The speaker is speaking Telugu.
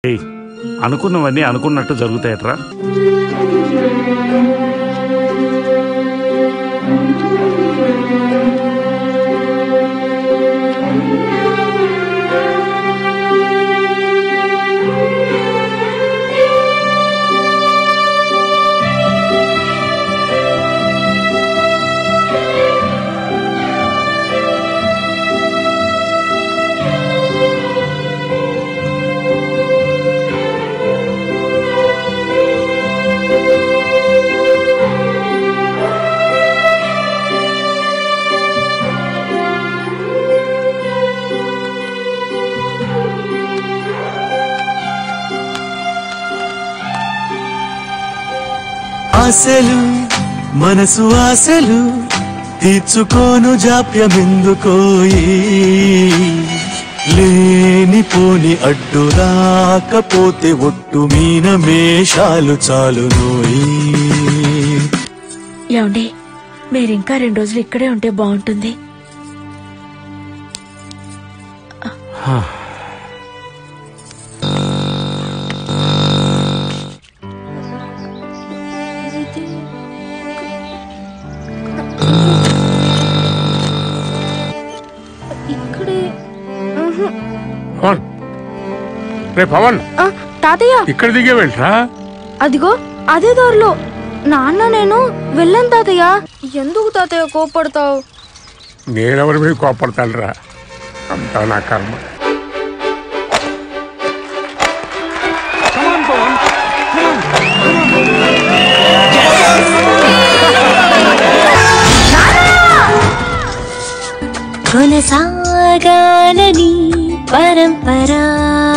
ఏయ్ అనుకున్నవన్నీ అనుకున్నట్టు జరుగుతాయట్రా ఆశలు మనసు ఆశలు తీర్చుకోను జాప్యమెందుకోయి లేనిపోని అడ్డు రాకపోతే ఒట్టు మీన మేషాలు చాలునోయి ఏమండి మీరింకా రెండు రోజులు ఇక్కడే ఉంటే బాగుంటుంది ఇక్కడే పవన్ రే పవన్ ఆ, తాతయ్య ఇక్కడ దిగే వెళ్ళరా అదిగో అదే దారిలో నాన్న నేను వెళ్ళాను తాతయ్య ఎందుకు తాతయ్య కోపడతావు నేనెవరి మీద కోపడతానురా అంతా నా కర్మ కొనసాగాలని పరంపరా